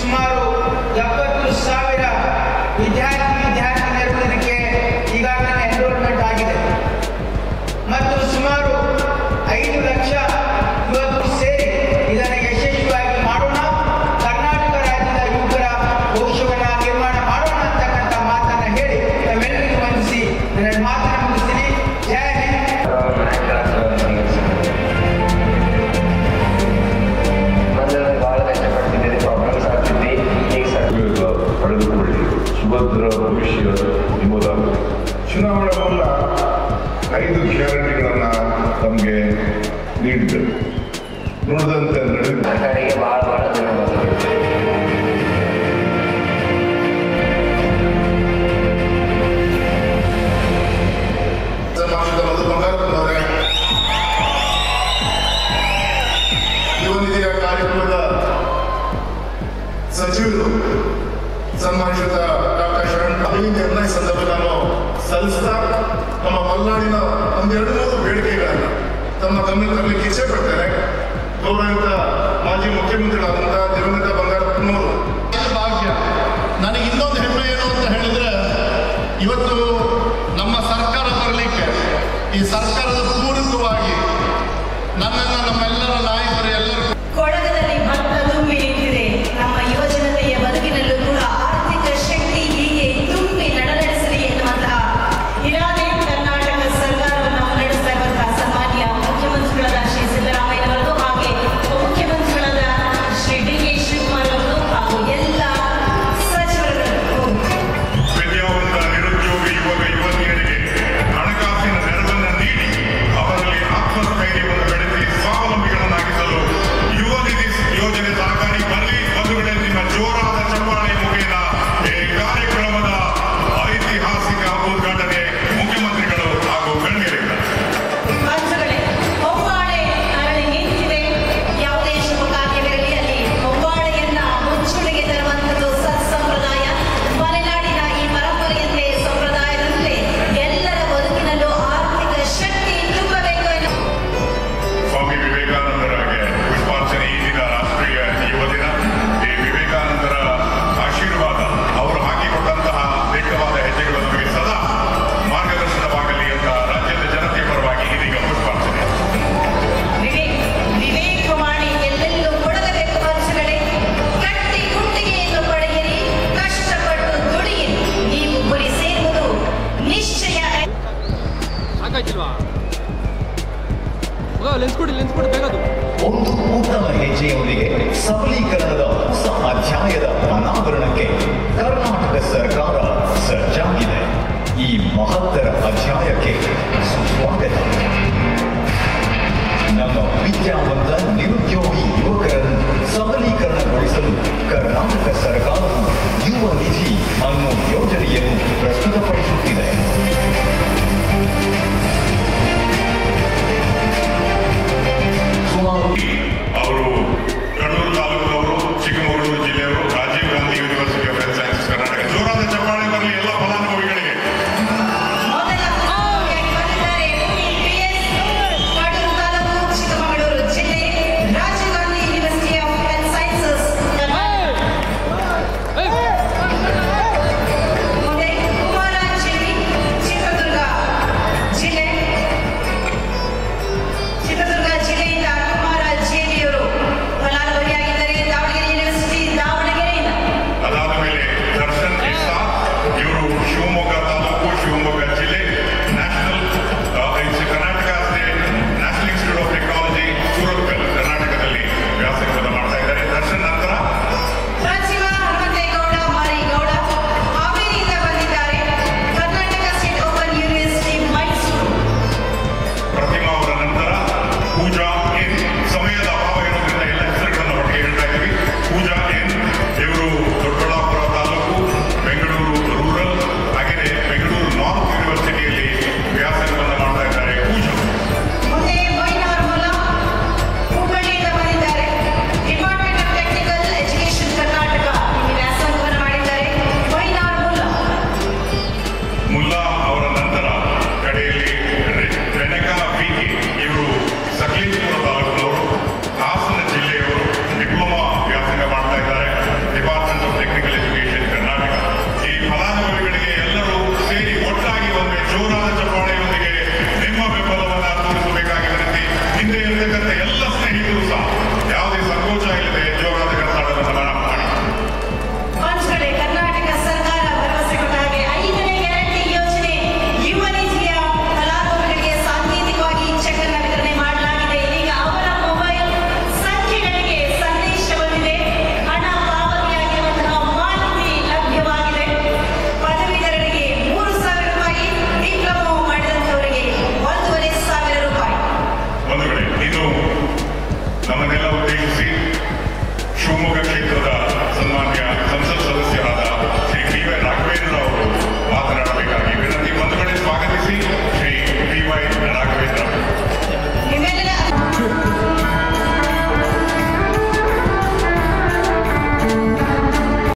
ಸುಮಾರು ಎಪ್ಪತ್ತು ಸಾವಿರ ವಿದ್ಯಾರ್ಥಿ ವಿದ್ಯಾರ್ಥಿನಿಯರು ಇದಕ್ಕೆ ಈಗಾಗಲೇ ಎನ್ರೋಲ್ಮೆಂಟ್ ಆಗಿದೆ ಮತ್ತು ಸುಮಾರು ಐದು ಲಕ್ಷ ಇವತ್ತು ಸೇರಿ ಇದನ್ನು ಯಶಸ್ವಿಯಾಗಿ ಮಾಡೋಣ ಕರ್ನಾಟಕ ರಾಜ್ಯದ ಯುವಕರ ಭವಿಷ್ಯವನ್ನು ನಿರ್ಮಾಣ ಮಾಡೋಣ ಅಂತಕ್ಕಂಥ ಮಾತನ್ನು ಹೇಳಿ ತಾವೆಲ್ಲರಿಗೂ ವಂದಿಸಿ ನನ್ನ ಮಾತನ್ನು ಮುಗಿಸ್ತೀನಿ ಜಯ ಹಿಂದ್ ಮೊದಲು ಬಹಳ ಕಷ್ಟಪಡ್ತಿದ್ದೀರಿ ಪ್ರಾಬ್ಲಮ್ಸ್ ಆಗ್ತಿದ್ವಿ ಈಗ ಸರ್ ಬೇಗ ಪಡೆದುಕೊಳ್ಳಿ ಸುಭದ್ರ ಭವಿಷ್ಯ ನಿಮ್ಮದಾಗಲಿ ಚುನಾವಣೆ ಮುನ್ನ ಐದು ಗ್ಯಾರಂಟಿಗಳನ್ನ ತಮಗೆ ನೀಡಿದರು ನುಡಿದಂತೆ ನಡೆದ ಕಡೆಗೆ ಭಾಳ ಭಾಳ ಧನ್ಯವಾದಗಳು ಸಮಾಜದ ಮಧು ಬಂಗಾರಪ್ಪನವರೇ ಯುವನಿಧಿಯ ಕಾರ್ಯಕ್ರಮದ ಸಚಿವರು ಸನ್ಮಾನಿಸಿದ ಡಾಕ್ಟರ್ ಶರಣ್ ಈ ನಿರ್ಣಯ ಸಂದರ್ಭ ನಾನು ಸಲ್ಲಿಸ್ತಾ ನಮ್ಮ ಮಲೆನಾಡಿನ ಒಂದೆರಡು ಮೂರು ಬೇಡಿಕೆಗಳನ್ನು ತಮ್ಮ ಗಮನ ತರಲಿಕ್ಕೆ ಇಚ್ಛೆ ಪಡ್ತೇನೆ ಗೌರವಿತ ಮಾಜಿ ಮುಖ್ಯಮಂತ್ರಿಗಳಾದಂಥ ದಿವಂಗತ ಬಂಗಾರಪ್ಪನವರು ಇದು ಭಾಗ್ಯ ನನಗೆ ಇನ್ನೊಂದು ಹೆಮ್ಮೆ ಏನು ಅಂತ ಹೇಳಿದ್ರೆ ಇವತ್ತು ನಮ್ಮ ಸರ್ಕಾರ ಬರಲಿಕ್ಕೆ ಈ ಸರ್ಕಾರದ ಪೂರಕವಾಗಿ ನನ್ನನ್ನು ನಮ್ಮೆಲ್ಲರ ನಾಯಕರು ಎಲ್ಲರೂ ಕೊಡಗದಲ್ಲಿ ಭತ್ತ ತುಂಬಿ ನಿಂತಿದೆ ನಮ್ಮ ಯುವಜನತೆಯ ಬದುಕಿನಲ್ಲೂ ಕೂಡ ಆರ್ಥಿಕ ಶಕ್ತಿ ಹೀಗೆ ತುಂಬಿ ನಡೆಸಲಿ ಎನ್ನುವಂತಹ ಇರಾದೆ ಕರ್ನಾಟಕ ಸರ್ಕಾರವನ್ನು ಮುನ್ನಡೆಸ್ತಾ ಇರುವಂತಹ ಸನ್ಮಾನ್ಯ ಮುಖ್ಯಮಂತ್ರಿಗಳಾದ ಶ್ರೀ ಸಿದ್ದರಾಮಯ್ಯನವರದು ಹಾಗೆ ಉಪಮುಖ್ಯಮಂತ್ರಿಗಳಾದ ಶ್ರೀ ಡಿ ಕೆ ಶಿವಕುಮಾರ್ ಅವರದು ಹಾಗೂ ಎಲ್ಲ ಸಚಿವರುಗಳು ವಿದ್ಯಾವಂತ ನಿರುದ್ಯೋಗಿ ಯುವಕ ಯುವತಿಯರಿಗೆ ಹಣಕಾಸಿನ ನೆರವನ್ನು ನೀಡಿ ಅವರಲ್ಲಿ ಆತ್ಮಸ್ಥೈರ್ಯವನ್ನು ಬೆಳೆಸಿ ಸ್ವಾವಲಂಬಿಗಳನ್ನಾಗಿಸಲು ಯುವ ನಿಧಿ ಯೋಜನೆ ಸಹಕಾರಿ ಬರಲಿ ಬಂಧುಗಳೇ ನಿಮ್ಮ ಜೋರಾದ ಚಪ್ಪಾಳೆ ಮುಖೇನ ಈ ಕಾರ್ಯಕ್ರಮದ ಐತಿಹಾಸಿಕ ಉದ್ಘಾಟನೆ ಮುಖ್ಯಮಂತ್ರಿಗಳು ಹಾಗೂ ಗಣ್ಯರಿದ್ದಾರೆ ಮಂತ್ರಿಗಳೇ ಹೊಂಬಾಳೆ ಅರಳಿ ನಿಂತಿದೆ ಯಾವುದೇ ಶುಭ ಕಾರ್ಯವಿರಲಿ ಅಲ್ಲಿ ಹೊಂಬಾಳೆಯನ್ನ ಮುಚ್ಚುಳಿಗೆ ತರುವಂಥದ್ದು ಸತ್ಸಂಪ್ರದಾಯ ಮಲೆನಾಡಿನ ಈ ಪರಂಪರೆಯಂತೆ ಸಂಪ್ರದಾಯದಂತೆ ಎಲ್ಲರ ಬದುಕಿನಲ್ಲೂ ಆರ್ಥಿಕ ಶಕ್ತಿ ತುಂಬಬೇಕು ಎನ್ನುವ ಸ್ವಾಮಿ ವಿವೇಕಾನಂದರಾಗೆ ಪುಷ್ಪಾರ್ಚನೆ ಈ ದಿನ ರಾಷ್ಟ್ರೀಯ ಯುವ ದಿನ ಈ ವಿವೇಕಾನಂದರ ಆಶೀರ್ವಾದ ಅವರು ಹಾಕಿಕೊಟ್ಟಂತಹ ದಿಟ್ಟವಾದ ಹೆಜ್ಜೆಗಳು ನಮಗೆ ಸದಾ ಮಾರ್ಗದರ್ಶನವಾಗಲಿ ಅಂತ ರಾಜ್ಯದ ಜನತೆಯ ಪರವಾಗಿ ಇದೀಗ ಪುಷ್ಪಾರ್ಚನೆ ವಿವೇಕ್ ವಿವೇಕವಾಣಿ ಎಲ್ಲೆಲ್ಲೂ ಕೊಡಬೇಕು ಮನಸ್ಸುಗಳೇ ಕಟ್ಟಿ ಕುಟ್ಟಿಗೆಯನ್ನು ಪಡೆಯಿರಿ ಕಷ್ಟಪಟ್ಟು ದುಡಿಯಿರಿ ನೀವು ಗುರಿ ಸೇರುವುದು ನಿಶ್ಚಯ ಸಾಕಾಯ್ತಿಲ್ವಾ ಲೆನ್ಸ್ ಕೊಡಿ ಲೆನ್ಸ್ ಕೊಡಿ ಬೇಗ ಅದು ಒಂದು ಉತ್ತಮ ಹೆಜ್ಜೆಯೊಂದಿಗೆ ಸಬಲೀಕರಣದ ಹೊಸ ಅಧ್ಯಾಯದ ಅನಾವರಣಕ್ಕೆ ಕರ್ನಾಟಕ ಸರ್ಕಾರ ಸಜ್ಜಾಗಿದೆ ಈ ಮಹತ್ತರ ಅಧ್ಯಾಯಕ್ಕೆ ಸುಸ್ವಾಗತ ನಮ್ಮ ವಿದ್ಯಾವಂತ ನಿರುದ್ಯೋಗಿ ಯುವಕರನ್ನು ಸಮ